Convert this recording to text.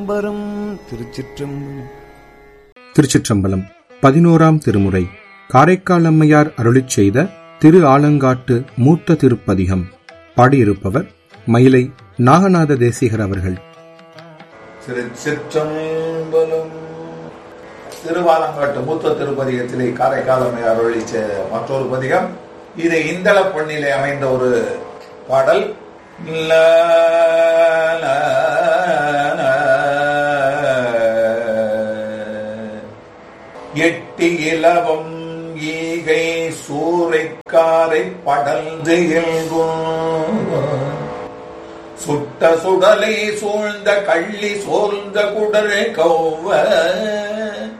சிதம்பரம் திருச்சிற்றம்பலம் திருச்சிற்றம்பலம் பதினோராம் திருமுறை காரைக்கால் அம்மையார் அருளிச் செய்த திரு ஆலங்காட்டு மூத்த திருப்பதிகம் பாடியிருப்பவர் மயிலை நாகநாத தேசிகர் அவர்கள் திருச்சிற்றம்பலம் திருவாலங்காட்டு மூத்த திருப்பதிகத்திலே காரைக்காலமை அருளிச்ச மற்றொரு பதிகம் இது இந்தள பொன்னிலே அமைந்த ஒரு பாடல் ல, ல, ல. எட்டி இலவம் ஈகை சூறைக்காரை படல்ந்து இயல்கும் சுட்ட சுடலை சூழ்ந்த கள்ளி சோர்ந்த குடலை கௌவ